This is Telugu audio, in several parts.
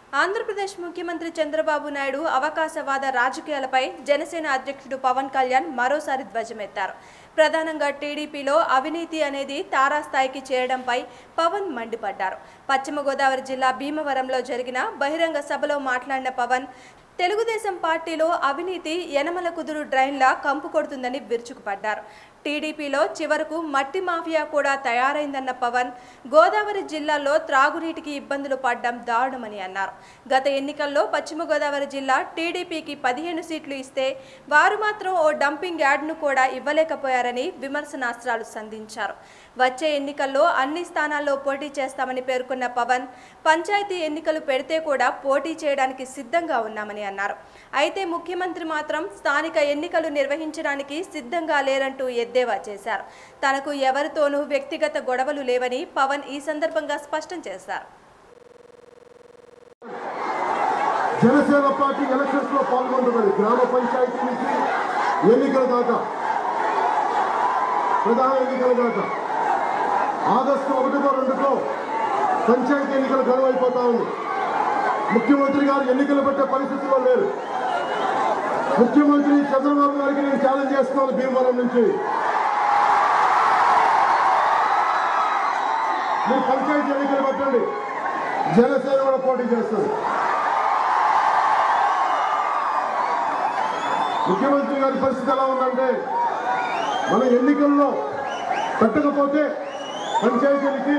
ఆంధ్రప్రదేశ్ ముఖ్యమంత్రి చంద్రబాబు నాయుడు అవకాశవాద రాజకీయాలపై జనసేన అధ్యక్షుడు పవన్ కళ్యాణ్ మరోసారి ధ్వజమెత్తారు ప్రధానంగా టీడీపీలో అవినీతి అనేది తారాస్థాయికి చేరడంపై పవన్ మండిపడ్డారు పశ్చిమ గోదావరి జిల్లా భీమవరంలో జరిగిన బహిరంగ సభలో మాట్లాడిన పవన్ తెలుగుదేశం పార్టీలో అవినీతి యనమల కుదురు డ్రైన్లా కంపు కొడుతుందని విరుచుకుపడ్డారు టీడీపీలో చివరకు మట్టి మాఫియా కూడా తయారైందన్న పవన్ గోదావరి జిల్లాలో త్రాగునీటికి ఇబ్బందులు పడ్డం దారుణమని అన్నారు గత ఎన్నికల్లో పశ్చిమ గోదావరి జిల్లా టీడీపీకి పదిహేను సీట్లు ఇస్తే వారు మాత్రం ఓ డంపింగ్ యార్డ్ను కూడా ఇవ్వలేకపోయారని విమర్శనాస్త్రాలు సంధించారు వచ్చే ఎన్నికల్లో అన్ని స్థానాల్లో పోటీ చేస్తామని పేర్కొన్న పవన్ పంచాయతీ ఎన్నికలు పెడితే కూడా పోటీ చేయడానికి సిద్ధంగా ఉన్నామని అన్నారు అయితే ముఖ్యమంత్రి మాత్రం స్థానిక ఎన్నికలు నిర్వహించడానికి సిద్ధంగా లేరంటూ ఎద్దేవా చేశారు తనకు ఎవరితోనూ వ్యక్తిగత గొడవలు లేవని పవన్ ఈ సందర్భంగా స్పష్టం చేశారు జనసేన పార్టీ ఎలక్షన్స్ లో పాల్గొంటున్నది గ్రామ పంచాయతీ నుంచి ఎన్నికల దాకా ప్రధాన ఎన్నికల దాకా ఆగస్టు ఒకటితో రెండుతో పంచాయతీ ఎన్నికలు గడువైపోతా ఉంది ముఖ్యమంత్రి గారు ఎన్నికలు పెట్టే పరిస్థితిలో లేరు ముఖ్యమంత్రి చంద్రబాబు గారికి నేను ఛాలెంజ్ చేస్తున్నాను భీమవరం నుంచి మీరు పంచాయతీ ఎన్నికలు పెట్టండి జనసేన కూడా పోటీ చేస్తుంది ముఖ్యమంత్రి గారి పరిస్థితి ఎలా ఉందంటే మన ఎన్నికల్లో పెట్టకపోతే పంచాయతీలకి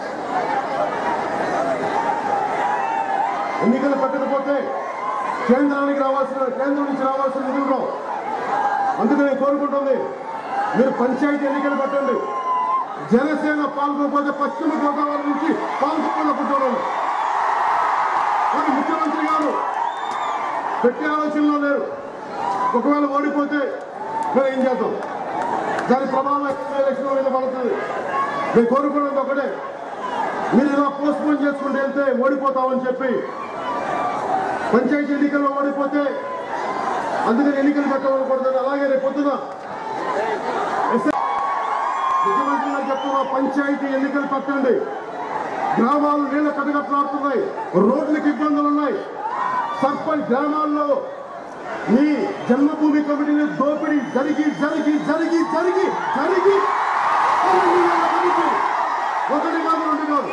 ఎన్నికలు పెట్టకపోతే కేంద్రానికి రావాల్సిన కేంద్రం నుంచి రావాల్సిన నిధులు అందుకే నేను కోరుకుంటుంది మీరు పంచాయతీ ఎన్నికలు పెట్టండి జనసేన పాల్గొకపోతే పశ్చిమ గోదావరి నుంచి పాల్గొనుకుంటున్నాను కానీ ముఖ్యమంత్రి గారు పెట్టే ఆలోచనలో లేరు ఒకవేళ ఓడిపోతే మేము ఏం చేద్దాం దాని ప్రభావం ఎలక్షన్ మీద పడుతుంది నేను కోరుకున్నది ఒకటే మీరు ఇలా పోస్ట్ పోన్ చేసుకుంటూ వెళ్తే ఓడిపోతామని చెప్పి పంచాయతీ ఎన్నికల్లో ఓడిపోతే అందుకని ఎన్నికలు పెట్టకూడదు అలాగే రేపు పొద్దున ఎస్- ముఖ్యమంత్రి గారు చెప్తున్నా పంచాయతీ ఎన్నికలు పెట్టండి గ్రామాలు నీళ్ళ కటకట్లాడుతున్నాయి రోడ్లకు ఇబ్బందులు ఉన్నాయి సర్పంచ్ గ్రామాల్లో మీ జన్మభూమి కమిటీని దోపిడీ జరిగి జరిగి జరిగి జరిగి జరిగి పన్నెండు వేల మందికి ఒకటి కాదు రెండు కాదు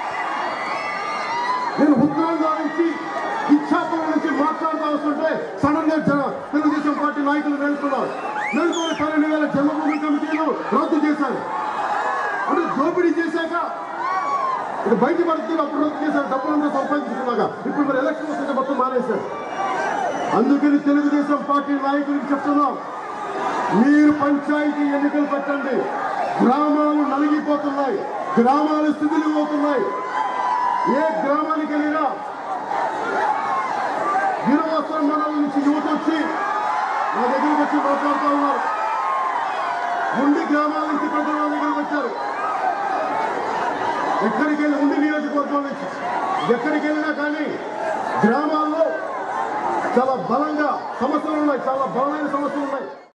నేను ఉత్తరాంధ్ర నుంచి ఇచ్చాపురం నుంచి మాట్లాడుతూ వస్తుంటే సడన్ గా జన- తెలుగుదేశం పార్టీ నాయకులు మేల్కొన్నారు మేల్కొని పన్నెండు వేల జన్మభూమి కమిటీలు రద్దు చేశారు అంటే దోపిడీ చేశాక ఇది బయట పడుతుంది అప్పుడు రద్దు చేశారు డబ్బులంతా సంపాదించుకున్నాక ఇప్పుడు మరి ఎలక్షన్ వస్తే మొత్తం మానేశారు అందుకని తెలుగుదేశం పార్టీ నాయకులకు చెప్తున్నాం మీరు పంచాయతీ ఎన్నికలు పెట్టండి గ్రామాలు నలిగిపోతున్నాయి గ్రామాలు స్థితిలో పోతున్నాయి ఏ గ్రామానికి వెళ్ళినా వీరవస్త్రం మండలం నుంచి యువత వచ్చి నా దగ్గరికి వచ్చి మాట్లాడుతూ ఉన్నారు ఉండి గ్రామాల నుంచి ప్రజలు నా దగ్గరికి వచ్చారు ఎక్కడికి వెళ్ళి ఉండి నియోజకవర్గం నుంచి ఎక్కడికి వెళ్ళినా కానీ గ్రామాల్లో చాలా బలంగా సమస్యలు ఉన్నాయి చాలా బలమైన సమస్యలు ఉన్నాయి